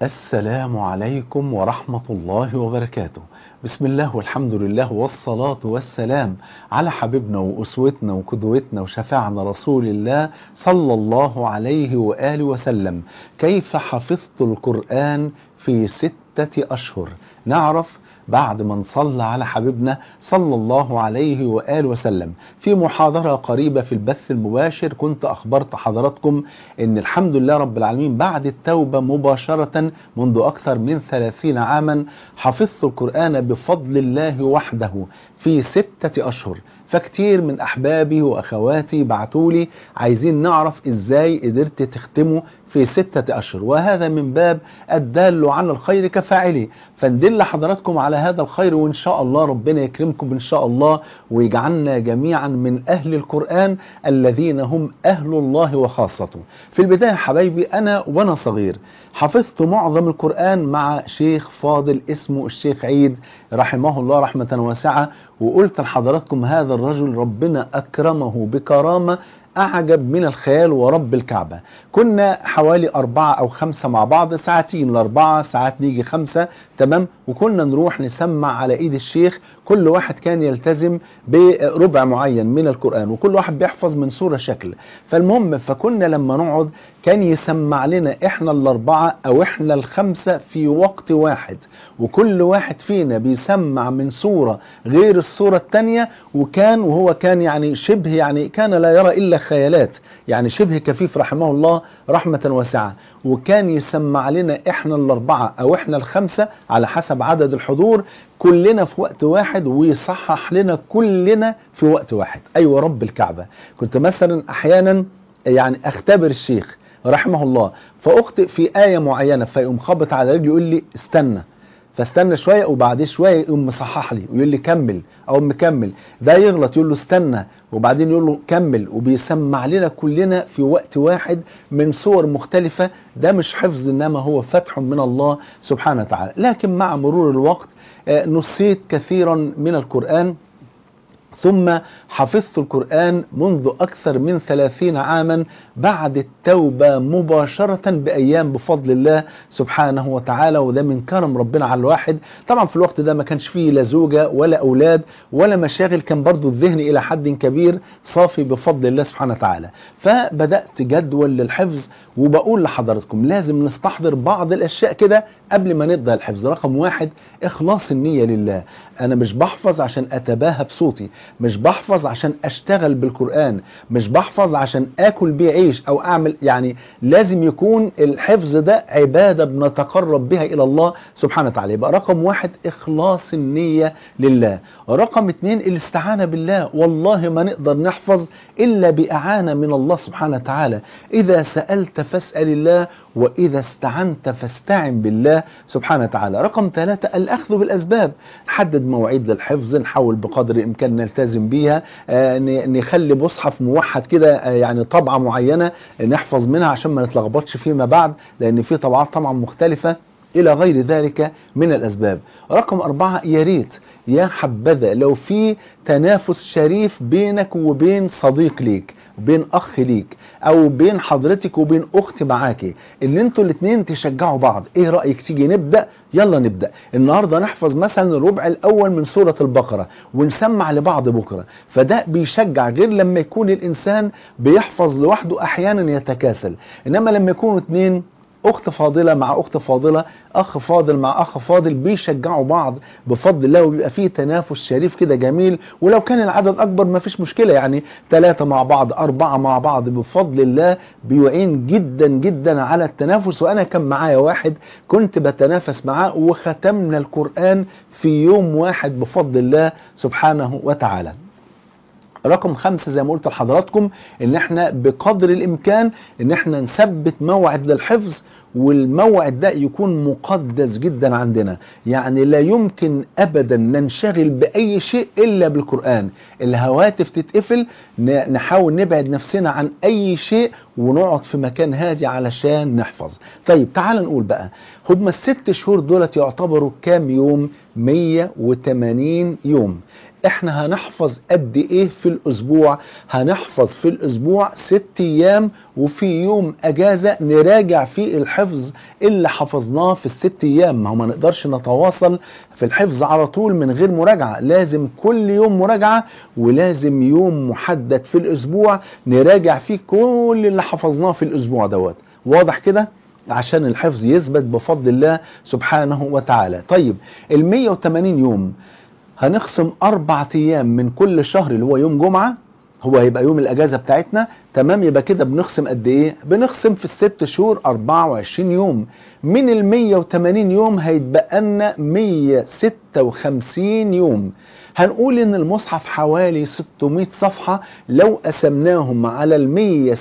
السلام عليكم ورحمة الله وبركاته بسم الله والحمد لله والصلاة والسلام على حبيبنا وأسوتنا وقدوتنا وشفاعنا رسول الله صلى الله عليه وآله وسلم كيف حفظت القرآن في ستة أشهر نعرف بعد ما نصلى على حبيبنا صلى الله عليه وآله وسلم في محاضرة قريبة في البث المباشر كنت أخبرت حضراتكم أن الحمد لله رب العالمين بعد التوبة مباشرة منذ أكثر من ثلاثين عاما حفظت القرآن بفضل الله وحده في ستة أشهر فكتير من أحبابي وأخواتي بعتولي عايزين نعرف إزاي قدرت تختمه في ستة أشهر وهذا من باب الدال على الخير كفاعله فندل حضراتكم على هذا الخير وإن شاء الله ربنا يكرمكم إن شاء الله ويجعلنا جميعا من أهل القرآن الذين هم أهل الله وخاصته في البداية حبايبي أنا وأنا صغير حفظت معظم القرآن مع شيخ فاضل اسمه الشيخ عيد رحمه الله رحمة واسعة وقلت لحضراتكم هذا الرجل ربنا أكرمه بكرامة أعجب من الخيال ورب الكعبة كنا حوالي أربعة أو خمسة مع بعض ساعتين لأربعة ساعات نيجي خمسة تمام وكنا نروح نسمع على إيد الشيخ كل واحد كان يلتزم بربع معين من القرآن وكل واحد بيحفظ من سورة شكل فالمهم فكنا لما نقعد كان يسمع لنا إحنا الأربعة أو إحنا الخمسة في وقت واحد وكل واحد فينا بيسمع من سورة غير السورة الثانية وكان وهو كان يعني شبه يعني كان لا يرى إلا خيالات يعني شبه كفيف رحمه الله رحمة واسعة وكان يسمع لنا احنا الاربعة او احنا الخمسة على حسب عدد الحضور كلنا في وقت واحد ويصحح لنا كلنا في وقت واحد ايوه رب الكعبة كنت مثلا احيانا يعني اختبر الشيخ رحمه الله فاخطئ في آية معينة فيقوم خبط على رجلي يقول لي استنى فاستنى شوية وبعدين شوية يقوم مصحح لي ويقول لي كمل او مكمل ده يغلط يقول له استنى وبعدين يقول له كمل وبيسمع لنا كلنا في وقت واحد من صور مختلفة ده مش حفظ انما هو فتح من الله سبحانه وتعالى لكن مع مرور الوقت نسيت كثيرا من القرآن ثم حفظت القرآن منذ أكثر من ثلاثين عاما بعد التوبة مباشرة بأيام بفضل الله سبحانه وتعالى وده من كرم ربنا على الواحد طبعا في الوقت ده ما كانش فيه لا زوجة ولا أولاد ولا مشاغل كان برضو الذهن إلى حد كبير صافي بفضل الله سبحانه وتعالى فبدأت جدول للحفظ وبقول لحضراتكم لازم نستحضر بعض الأشياء كده قبل ما نبدأ الحفظ رقم واحد إخلاص النية لله أنا مش بحفظ عشان أتباهى بصوتي مش بحفظ عشان اشتغل بالقرآن مش بحفظ عشان اكل بيه عيش او اعمل يعني لازم يكون الحفظ ده عبادة بنتقرب بها الى الله سبحانه وتعالى يبقى رقم واحد اخلاص النية لله رقم اتنين الاستعانة بالله والله ما نقدر نحفظ الا باعانة من الله سبحانه وتعالى اذا سألت فاسأل الله واذا استعنت فاستعن بالله سبحانه وتعالى رقم ثلاثة الاخذ بالاسباب نحدد مواعيد للحفظ نحاول بقدر الامكان نلتزم بيها آه نخلي مصحف موحد كده آه يعني طبعة معينة نحفظ منها عشان ما نتلخبطش فيما بعد لان في طبعات طبعا مختلفة الى غير ذلك من الاسباب رقم اربعة يا ريت يا حبذا لو في تنافس شريف بينك وبين صديق ليك بين اخ ليك او بين حضرتك وبين اخت معاكي ان انتوا الاثنين تشجعوا بعض ايه رايك تيجي نبدا يلا نبدا النهارده نحفظ مثلا الربع الاول من سوره البقره ونسمع لبعض بكره فده بيشجع غير لما يكون الانسان بيحفظ لوحده احيانا يتكاسل انما لما يكونوا اثنين اخت فاضله مع اخت فاضله اخ فاضل مع اخ فاضل بيشجعوا بعض بفضل الله وبيبقى فيه تنافس شريف كده جميل ولو كان العدد اكبر ما فيش مشكله يعني ثلاثه مع بعض اربعه مع بعض بفضل الله بيعين جدا جدا على التنافس وانا كان معايا واحد كنت بتنافس معاه وختمنا القران في يوم واحد بفضل الله سبحانه وتعالى رقم خمسة زي ما قلت لحضراتكم ان احنا بقدر الامكان ان احنا نثبت موعد للحفظ والموعد ده يكون مقدس جدا عندنا يعني لا يمكن ابدا ننشغل باي شيء الا بالقرآن الهواتف تتقفل نحاول نبعد نفسنا عن اي شيء ونقعد في مكان هادي علشان نحفظ طيب تعال نقول بقى هما الست شهور دولت يعتبروا كام يوم 180 يوم احنا هنحفظ قد ايه في الاسبوع هنحفظ في الاسبوع ست ايام وفي يوم اجازة نراجع فيه الحفظ الحفظ اللي حفظناه في الست ايام ما هو ما نقدرش نتواصل في الحفظ على طول من غير مراجعة لازم كل يوم مراجعة ولازم يوم محدد في الاسبوع نراجع فيه كل اللي حفظناه في الاسبوع دوت واضح كده عشان الحفظ يثبت بفضل الله سبحانه وتعالى طيب ال 180 يوم هنخصم أربع أيام من كل شهر اللي هو يوم جمعة هو هيبقى يوم الأجازة بتاعتنا تمام يبقى كده بنخصم قد إيه؟ بنخصم في الست شهور 24 يوم من ال 180 يوم هيتبقى لنا 156 يوم هنقول ان المصحف حوالي 600 صفحة لو قسمناهم على ال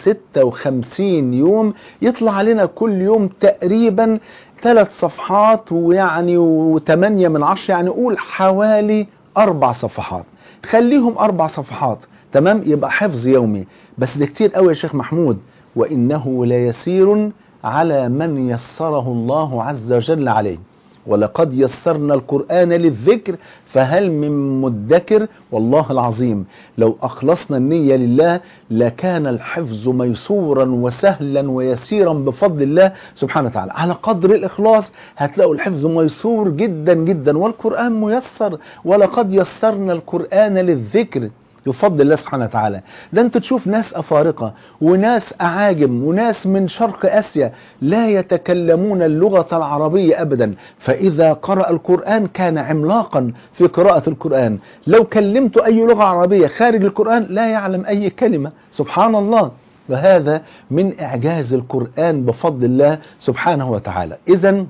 156 يوم يطلع علينا كل يوم تقريبا ثلاث صفحات ويعني وثمانية من عشر يعني قول حوالي أربع صفحات خليهم أربع صفحات تمام يبقى حفظ يومي بس ده كتير قوي يا شيخ محمود وإنه ليسير على من يسره الله عز وجل عليه ولقد يسرنا القرآن للذكر فهل من مدكر والله العظيم لو أخلصنا النية لله لكان الحفظ ميسورا وسهلا ويسيرا بفضل الله سبحانه وتعالى على قدر الإخلاص هتلاقوا الحفظ ميسور جدا جدا والقرآن ميسر ولقد يسرنا القرآن للذكر بفضل الله سبحانه وتعالى ده انت تشوف ناس أفارقة وناس أعاجم وناس من شرق آسيا لا يتكلمون اللغة العربية أبدا فإذا قرأ القرآن كان عملاقا في قراءة القرآن لو كلمت أي لغة عربية خارج القرآن لا يعلم أي كلمة سبحان الله وهذا من إعجاز القرآن بفضل الله سبحانه وتعالى إذا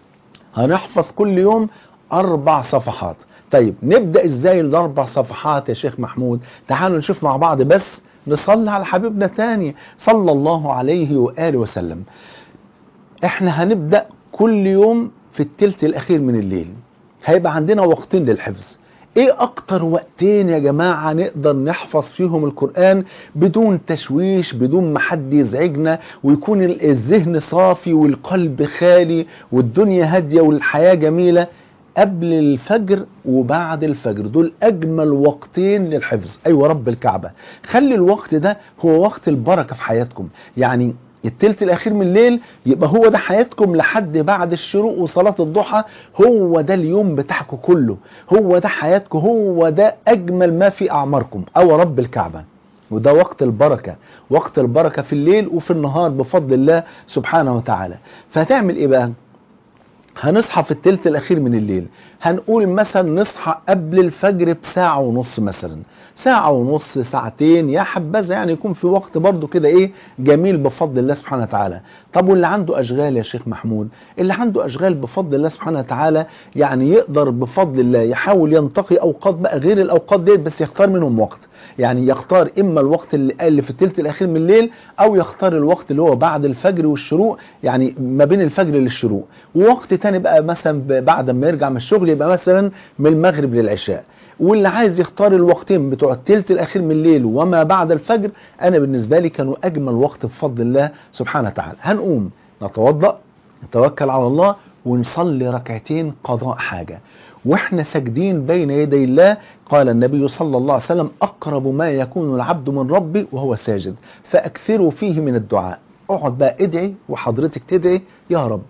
هنحفظ كل يوم أربع صفحات طيب نبدأ ازاي الاربع صفحات يا شيخ محمود تعالوا نشوف مع بعض بس نصلي على حبيبنا تاني صلى الله عليه وآله وسلم احنا هنبدأ كل يوم في التلت الاخير من الليل هيبقى عندنا وقتين للحفظ ايه اكتر وقتين يا جماعة نقدر نحفظ فيهم القرآن بدون تشويش بدون ما حد يزعجنا ويكون الذهن صافي والقلب خالي والدنيا هادية والحياة جميلة قبل الفجر وبعد الفجر دول اجمل وقتين للحفظ ايوه رب الكعبه خلي الوقت ده هو وقت البركه في حياتكم يعني التلت الاخير من الليل يبقى هو ده حياتكم لحد بعد الشروق وصلاه الضحى هو ده اليوم بتاعكم كله هو ده حياتكم هو ده اجمل ما في اعماركم او رب الكعبه وده وقت البركه وقت البركه في الليل وفي النهار بفضل الله سبحانه وتعالى فهتعمل ايه بقى هنصحى في التلت الاخير من الليل هنقول مثلا نصحى قبل الفجر بساعة ونص مثلا ساعة ونص ساعتين يا حبذا يعني يكون في وقت برضو كده ايه جميل بفضل الله سبحانه وتعالى طب واللي عنده اشغال يا شيخ محمود اللي عنده اشغال بفضل الله سبحانه وتعالى يعني يقدر بفضل الله يحاول ينتقي اوقات بقى غير الاوقات ديت بس يختار منهم وقت يعني يختار اما الوقت اللي, اللي في الثلث الاخير من الليل او يختار الوقت اللي هو بعد الفجر والشروق يعني ما بين الفجر للشروق ووقت تاني بقى مثلا بعد ما يرجع من الشغل يبقى مثلا من المغرب للعشاء واللي عايز يختار الوقتين بتوع الثلث الاخير من الليل وما بعد الفجر انا بالنسبه لي كانوا اجمل وقت بفضل الله سبحانه وتعالى هنقوم نتوضا نتوكل على الله ونصلي ركعتين قضاء حاجه واحنا ساجدين بين يدي الله قال النبي صلى الله عليه وسلم اقرب ما يكون العبد من ربي وهو ساجد فاكثروا فيه من الدعاء اقعد بقى ادعي وحضرتك تدعي يا رب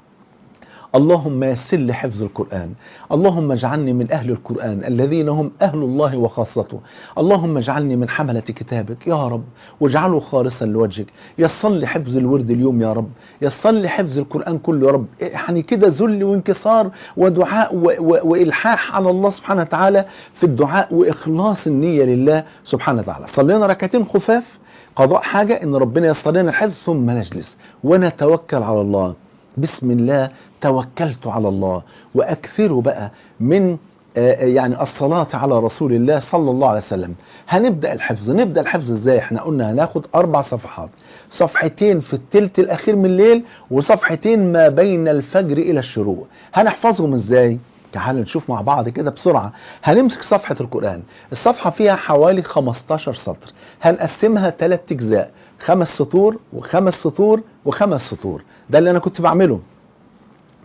اللهم يسر لي حفظ القرآن اللهم اجعلني من أهل القرآن الذين هم أهل الله وخاصته اللهم اجعلني من حملة كتابك يا رب واجعله خالصا لوجهك يسر لي حفظ الورد اليوم يا رب يسر لي حفظ القرآن كله يا رب يعني كده ذل وانكسار ودعاء و و وإلحاح على الله سبحانه وتعالى في الدعاء وإخلاص النية لله سبحانه وتعالى صلينا ركعتين خفاف قضاء حاجة ان ربنا يسر لنا الحفظ ثم نجلس ونتوكل على الله بسم الله توكلت على الله واكثروا بقى من يعني الصلاة على رسول الله صلى الله عليه وسلم هنبدأ الحفظ نبدأ الحفظ ازاي احنا قلنا هناخد اربع صفحات صفحتين في التلت الاخير من الليل وصفحتين ما بين الفجر الى الشروق هنحفظهم ازاي تعالوا نشوف مع بعض كده بسرعة هنمسك صفحة القرآن الصفحة فيها حوالي 15 سطر هنقسمها ثلاث اجزاء خمس سطور وخمس سطور وخمس سطور ده اللي انا كنت بعمله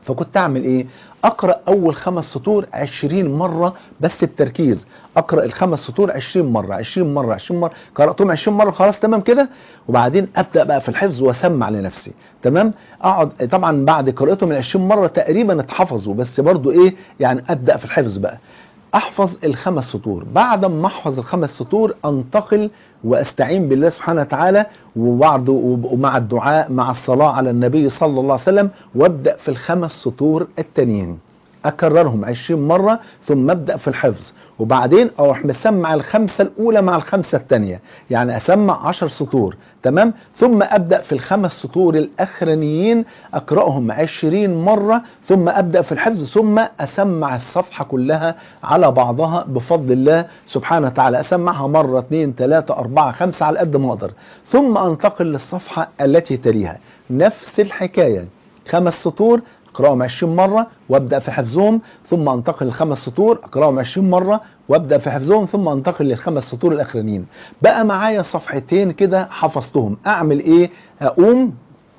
فكنت اعمل ايه اقرا اول خمس سطور 20 مره بس بتركيز اقرا الخمس سطور 20 مره 20 مره 20 مره قراتهم 20 مره خلاص تمام كده وبعدين ابدا بقى في الحفظ واسمع لنفسي تمام اقعد طبعا بعد قراءتهم ال 20 مره تقريبا اتحفظوا بس برضو ايه يعني ابدا في الحفظ بقى احفظ الخمس سطور بعد ما احفظ الخمس سطور انتقل واستعين بالله سبحانه وتعالى وبعد ومع الدعاء مع الصلاة على النبي صلى الله عليه وسلم وابدأ في الخمس سطور التانيين اكررهم 20 مرة ثم ابدأ في الحفظ وبعدين اروح مسمع الخمسة الاولى مع الخمسة التانية يعني اسمع 10 سطور تمام ثم ابدأ في الخمس سطور الاخرانيين اقرأهم 20 مرة ثم ابدأ في الحفظ ثم اسمع الصفحة كلها على بعضها بفضل الله سبحانه وتعالى اسمعها مرة اثنين ثلاثة اربعة خمسة على قد ما اقدر ثم انتقل للصفحة التي تليها نفس الحكاية خمس سطور اقراهم 20 مرة وابدأ في حفظهم ثم انتقل للخمس سطور اقراهم 20 مرة وابدأ في حفظهم ثم انتقل للخمس سطور الاخرانيين بقى معايا صفحتين كده حفظتهم اعمل ايه اقوم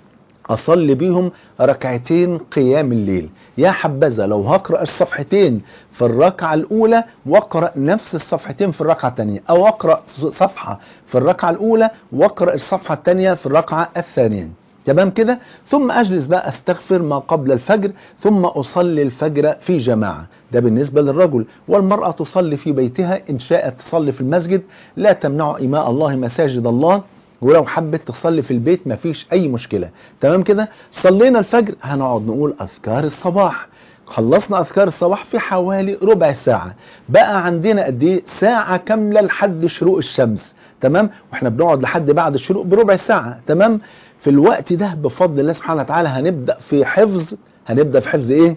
اصلي بيهم ركعتين قيام الليل يا حبذا لو هقرا الصفحتين في الركعه الاولى واقرا نفس الصفحتين في الركعه الثانيه او اقرا صفحه في الركعه الاولى واقرا الصفحه الثانيه في الركعه الثانيه تمام كده ثم اجلس بقى استغفر ما قبل الفجر ثم اصلي الفجر في جماعه ده بالنسبه للرجل والمراه تصلي في بيتها ان شاءت تصلي في المسجد لا تمنع اماء الله مساجد الله ولو حبت تصلي في البيت مفيش اي مشكله تمام كده صلينا الفجر هنقعد نقول اذكار الصباح خلصنا اذكار الصباح في حوالي ربع ساعه بقى عندنا قد ايه ساعه كامله لحد شروق الشمس تمام واحنا بنقعد لحد بعد الشروق بربع ساعه تمام في الوقت ده بفضل الله سبحانه وتعالى هنبدا في حفظ هنبدا في حفظ ايه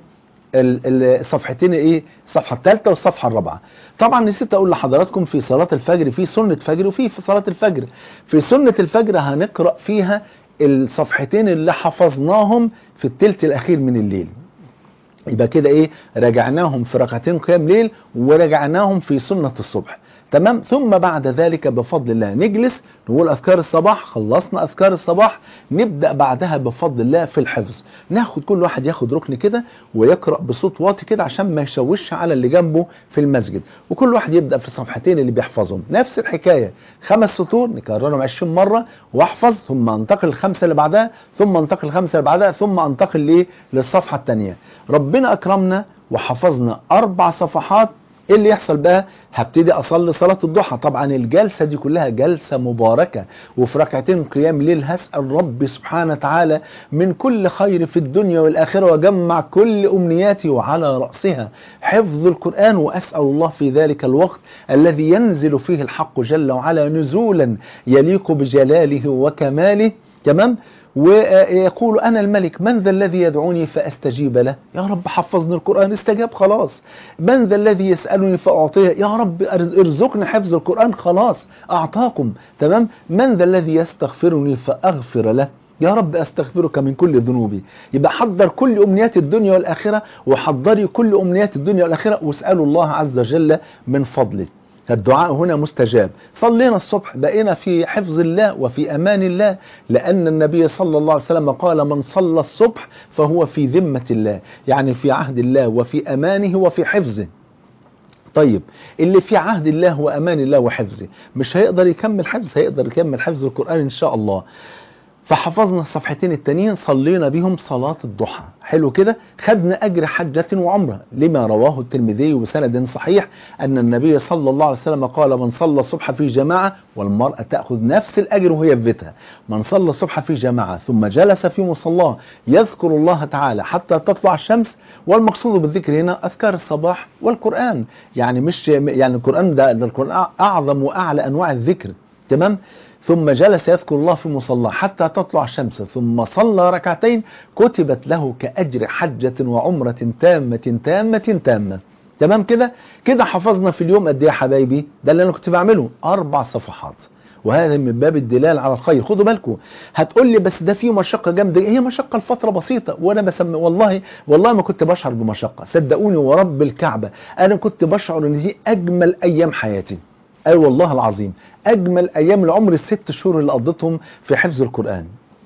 الصفحتين ايه الصفحه الثالثه والصفحه الرابعه طبعا نسيت اقول لحضراتكم في صلاه الفجر في سنه فجر وفي في صلاه الفجر في سنه الفجر هنقرا فيها الصفحتين اللي حفظناهم في الثلث الاخير من الليل يبقى كده ايه راجعناهم في ركعتين قيام ليل ورجعناهم في سنه الصبح تمام ثم بعد ذلك بفضل الله نجلس نقول أذكار الصباح خلصنا أذكار الصباح نبدأ بعدها بفضل الله في الحفظ ناخد كل واحد ياخد ركن كده ويقرأ بصوت واطي كده عشان ما يشوش على اللي جنبه في المسجد وكل واحد يبدأ في الصفحتين اللي بيحفظهم نفس الحكاية خمس سطور نكررهم 20 مرة واحفظ ثم انتقل الخمسة اللي بعدها ثم انتقل الخمسة اللي بعدها ثم انتقل ليه للصفحة الثانية ربنا أكرمنا وحفظنا أربع صفحات ايه اللي يحصل بقى هبتدي اصلي صلاه الضحى طبعا الجلسه دي كلها جلسه مباركه وفي ركعتين قيام ليل هسال ربي سبحانه وتعالى من كل خير في الدنيا والاخره واجمع كل امنياتي وعلى راسها حفظ القران واسال الله في ذلك الوقت الذي ينزل فيه الحق جل وعلا نزولا يليق بجلاله وكماله تمام ويقول أنا الملك من ذا الذي يدعوني فأستجيب له يا رب حفظني القرآن استجاب خلاص من ذا الذي يسألني فأعطيه يا رب ارزقني حفظ القرآن خلاص أعطاكم تمام من ذا الذي يستغفرني فأغفر له يا رب استغفرك من كل ذنوبي يبقى حضر كل امنيات الدنيا والاخره وحضري كل امنيات الدنيا والاخره واسالوا الله عز وجل من فضله الدعاء هنا مستجاب صلينا الصبح بقينا في حفظ الله وفي أمان الله لأن النبي صلى الله عليه وسلم قال من صلى الصبح فهو في ذمة الله يعني في عهد الله وفي أمانه وفي حفظه طيب اللي في عهد الله وأمان الله وحفظه مش هيقدر يكمل حفظ هيقدر يكمل حفظ القرآن إن شاء الله فحفظنا الصفحتين التانيين صلينا بهم صلاة الضحى حلو كده خدنا أجر حجة وعمرة لما رواه الترمذي بسند صحيح أن النبي صلى الله عليه وسلم قال من صلى الصبح في جماعة والمرأة تأخذ نفس الأجر وهي في بيتها من صلى الصبح في جماعة ثم جلس في مصلاه يذكر الله تعالى حتى تطلع الشمس والمقصود بالذكر هنا أذكار الصباح والقرآن يعني مش يعني القرآن ده, ده القرآن أعظم وأعلى أنواع الذكر تمام ثم جلس يذكر الله في مصلاه حتى تطلع الشمس ثم صلى ركعتين كتبت له كأجر حجة وعمرة تامة تامة تامة تمام كده كده حفظنا في اليوم قد ايه يا حبايبي ده اللي انا كنت بعمله اربع صفحات وهذا من باب الدلال على الخير خدوا بالكم هتقول لي بس ده فيه مشقه جامده هي مشقه لفتره بسيطه وانا بسمي والله والله ما كنت بشعر بمشقه صدقوني ورب الكعبه انا كنت بشعر ان دي اجمل ايام حياتي اي أيوة والله العظيم اجمل ايام العمر الست شهور اللي قضيتهم في حفظ القران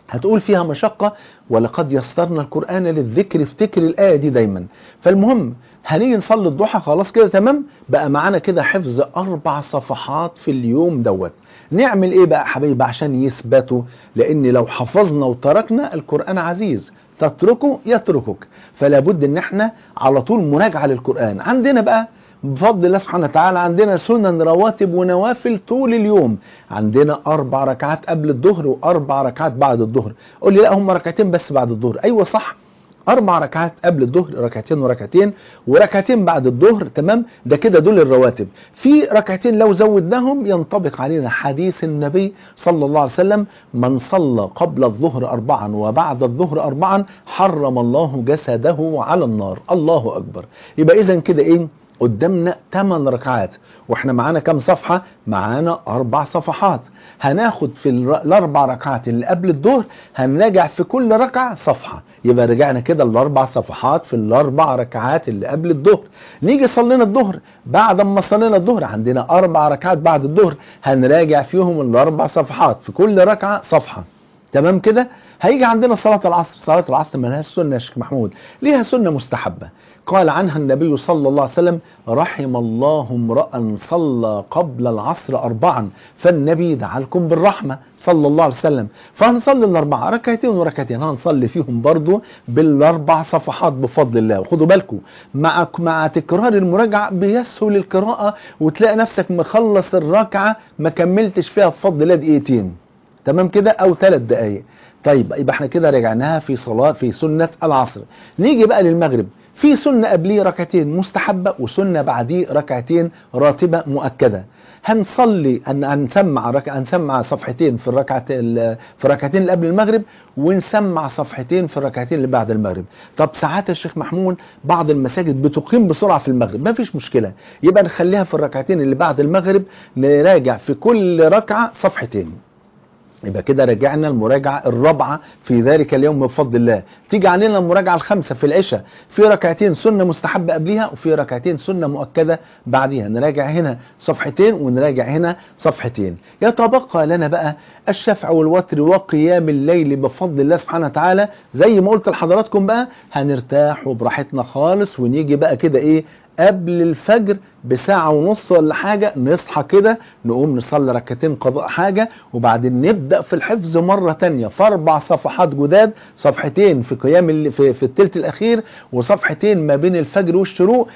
هتقول فيها مشقة ولقد يسرنا القرآن للذكر افتكر الآية دي دايما فالمهم هنيجي نصلي الضحى خلاص كده تمام بقى معانا كده حفظ أربع صفحات في اليوم دوت نعمل ايه بقى حبايبي عشان يثبتوا لان لو حفظنا وتركنا القرآن عزيز تتركه يتركك فلا بد ان احنا على طول مراجعة للقرآن عندنا بقى بفضل الله سبحانه وتعالى عندنا سنن رواتب ونوافل طول اليوم عندنا اربع ركعات قبل الظهر واربع ركعات بعد الظهر قول لي لا هم ركعتين بس بعد الظهر ايوه صح اربع ركعات قبل الظهر ركعتين وركعتين وركعتين بعد الظهر تمام ده كده دول الرواتب في ركعتين لو زودناهم ينطبق علينا حديث النبي صلى الله عليه وسلم من صلى قبل الظهر اربعا وبعد الظهر اربعا حرم الله جسده على النار الله اكبر يبقى اذا كده ايه قدامنا 8 ركعات واحنا معانا كام صفحة معانا اربع صفحات هناخد في الاربع ركعات اللي قبل الظهر هنراجع في كل ركعة صفحة يبقى رجعنا كده الاربع صفحات في الاربع ركعات اللي قبل الظهر نيجي صلينا الظهر بعد ما صلينا الظهر عندنا اربع ركعات بعد الظهر هنراجع فيهم الاربع صفحات في كل ركعة صفحة تمام كده هيجي عندنا صلاة العصر صلاة العصر ما لهاش سنة يا شيخ محمود ليها سنة مستحبة قال عنها النبي صلى الله عليه وسلم رحم الله امرأ صلى قبل العصر أربعا فالنبي دعا لكم بالرحمة صلى الله عليه وسلم فهنصلي الأربعة ركعتين وركعتين هنصلي فيهم برضو بالأربع صفحات بفضل الله وخدوا بالكم مع مع تكرار المراجعة بيسهل القراءة وتلاقي نفسك مخلص الركعة ما كملتش فيها بفضل الله دقيقتين تمام كده أو ثلاث دقايق طيب يبقى احنا كده رجعناها في صلاة في سنة العصر نيجي بقى للمغرب في سنة قبليه ركعتين مستحبة وسنة بعديه ركعتين راتبة مؤكدة هنصلي ان هنسمع رك... هنسمع صفحتين في الركعه ال... في الركعتين اللي قبل المغرب ونسمع صفحتين في الركعتين اللي بعد المغرب طب ساعات الشيخ محمود بعض المساجد بتقيم بسرعه في المغرب ما فيش مشكله يبقى نخليها في الركعتين اللي بعد المغرب نراجع في كل ركعه صفحتين يبقى كده رجعنا المراجعة الرابعة في ذلك اليوم بفضل الله تيجي علينا المراجعة الخامسة في العشاء في ركعتين سنة مستحبة قبلها وفي ركعتين سنة مؤكدة بعدها نراجع هنا صفحتين ونراجع هنا صفحتين يتبقى لنا بقى الشفع والوتر وقيام الليل بفضل الله سبحانه وتعالى زي ما قلت لحضراتكم بقى هنرتاح وبراحتنا خالص ونيجي بقى كده ايه قبل الفجر بساعة ونص ولا حاجة نصحى كده نقوم نصلي ركعتين قضاء حاجة وبعدين نبدأ في الحفظ مرة تانية في أربع صفحات جداد صفحتين في قيام اللي في, في التلت الأخير وصفحتين ما بين الفجر والشروق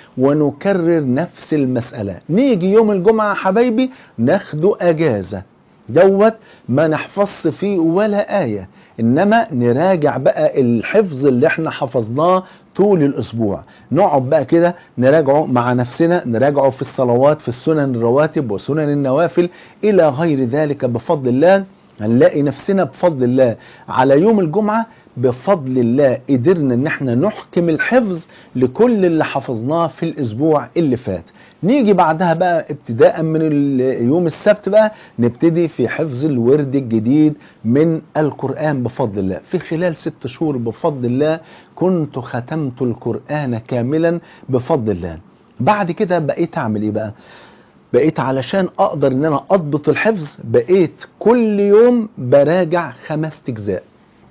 ونكرر نفس المسألة نيجي يوم الجمعة حبايبي ناخده أجازة دوت ما نحفظش فيه ولا آية إنما نراجع بقى الحفظ اللي احنا حفظناه طول الأسبوع نقعد بقى كده نراجعه مع نفسنا نراجعه في الصلوات في السنن الرواتب وسنن النوافل إلى غير ذلك بفضل الله هنلاقي نفسنا بفضل الله على يوم الجمعة بفضل الله قدرنا ان احنا نحكم الحفظ لكل اللي حفظناه في الاسبوع اللي فات نيجي بعدها بقى ابتداء من يوم السبت بقى نبتدي في حفظ الورد الجديد من القرآن بفضل الله في خلال ست شهور بفضل الله كنت ختمت القرآن كاملا بفضل الله بعد كده بقيت اعمل ايه بقى بقيت علشان اقدر ان انا اضبط الحفظ بقيت كل يوم براجع خمس اجزاء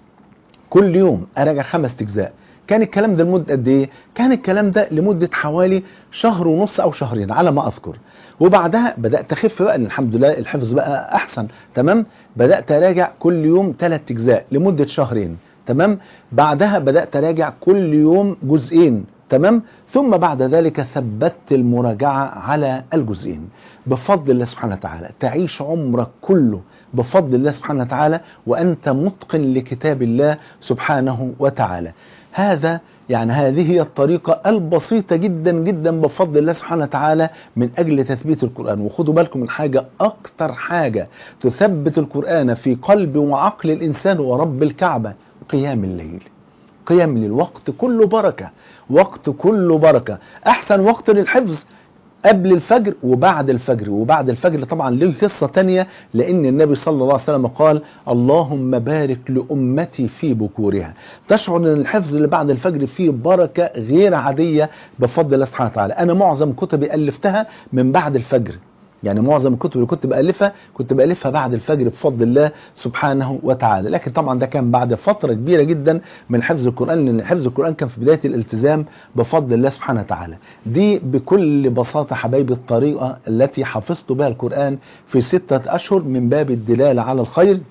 كل يوم اراجع خمس اجزاء كان الكلام ده لمده قد ايه كان الكلام ده لمده حوالي شهر ونص او شهرين على ما اذكر وبعدها بدات اخف بقى الحمد لله الحفظ بقى احسن تمام بدات اراجع كل يوم ثلاث اجزاء لمده شهرين تمام بعدها بدات اراجع كل يوم جزئين تمام ثم بعد ذلك ثبتت المراجعة على الجزئين بفضل الله سبحانه وتعالى تعيش عمرك كله بفضل الله سبحانه وتعالى وأنت متقن لكتاب الله سبحانه وتعالى هذا يعني هذه هي الطريقة البسيطة جدا جدا بفضل الله سبحانه وتعالى من أجل تثبيت القرآن وخدوا بالكم من حاجة أكتر حاجة تثبت القرآن في قلب وعقل الإنسان ورب الكعبة قيام الليل قيام الليل وقت كله بركة وقت كله بركة أحسن وقت للحفظ قبل الفجر وبعد الفجر وبعد الفجر طبعا له قصة تانية لأن النبي صلى الله عليه وسلم قال اللهم بارك لأمتي في بكورها تشعر أن الحفظ اللي بعد الفجر فيه بركة غير عادية بفضل الله سبحانه وتعالى أنا معظم كتبي ألفتها من بعد الفجر يعني معظم الكتب اللي كنت بألفها كنت بألفها بعد الفجر بفضل الله سبحانه وتعالى لكن طبعا ده كان بعد فترة كبيرة جدا من حفظ القرآن لأن حفظ القرآن كان في بداية الالتزام بفضل الله سبحانه وتعالى دي بكل بساطة حبايبي الطريقة التي حفظت بها القرآن في ستة أشهر من باب الدلالة على الخير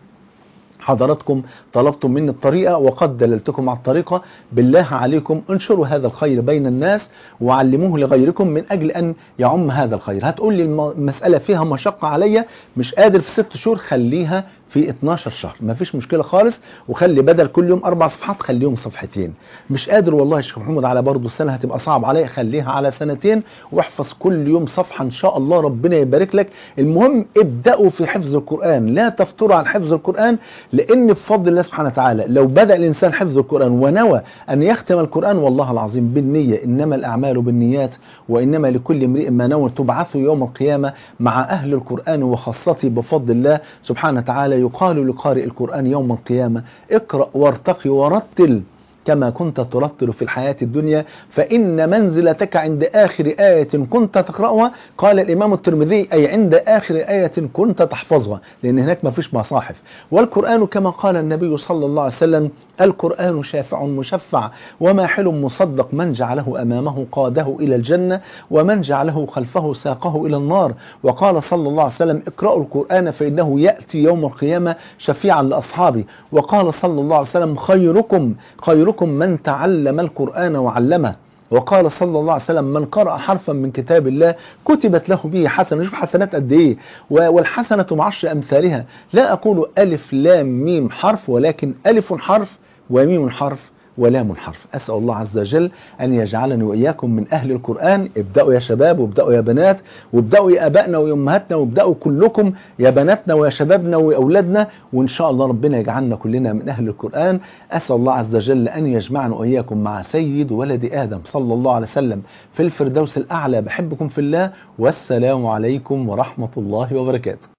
حضراتكم طلبتم مني الطريقة وقد دللتكم على الطريقة بالله عليكم انشروا هذا الخير بين الناس وعلموه لغيركم من أجل أن يعم هذا الخير هتقول لي المسألة فيها مشقة عليا مش قادر في ست شهور خليها في 12 شهر ما فيش مشكلة خالص وخلي بدل كل يوم أربع صفحات خليهم صفحتين مش قادر والله يا شيخ محمد على برضه السنة هتبقى صعب عليا خليها على سنتين واحفظ كل يوم صفحة إن شاء الله ربنا يبارك لك المهم ابدأوا في حفظ القرآن لا تفتروا عن حفظ القرآن لأن بفضل الله سبحانه وتعالى لو بدأ الإنسان حفظ القرآن ونوى أن يختم القرآن والله العظيم بالنية إنما الأعمال بالنيات وإنما لكل امرئ ما نوى تبعثوا يوم القيامة مع أهل القرآن وخاصته بفضل الله سبحانه وتعالى يقال لقارئ القرآن يوم القيامة اقرأ وارتقي ورتل كما كنت ترتل في الحياة الدنيا فإن منزلتك عند آخر آية كنت تقرأها قال الإمام الترمذي أي عند آخر آية كنت تحفظها لأن هناك ما فيش مصاحف والقرآن كما قال النبي صلى الله عليه وسلم القرآن شافع مشفع وماحل مصدق من جعله أمامه قاده إلى الجنة ومن جعله خلفه ساقه إلى النار وقال صلى الله عليه وسلم اقرأوا القرآن فإنه يأتي يوم القيامة شفيعا لأصحابه وقال صلى الله عليه وسلم خيركم خيركم من تعلم القرآن وعلمه وقال صلى الله عليه وسلم من قرأ حرفا من كتاب الله كتبت له به حسنة شوف حسنات قد ايه والحسنة بعشر أمثالها لا أقول ألف لام ميم حرف ولكن ألف حرف وميم حرف ولام حرف أسأل الله عز وجل أن يجعلني وإياكم من أهل القرآن ابدأوا يا شباب وابدأوا يا بنات وابدأوا يا أبائنا وأمهاتنا وابدأوا كلكم يا بناتنا ويا شبابنا وأولادنا وإن شاء الله ربنا يجعلنا كلنا من أهل القرآن أسأل الله عز وجل أن يجمعنا وإياكم مع سيد ولد آدم صلى الله عليه وسلم في الفردوس الأعلى بحبكم في الله والسلام عليكم ورحمة الله وبركاته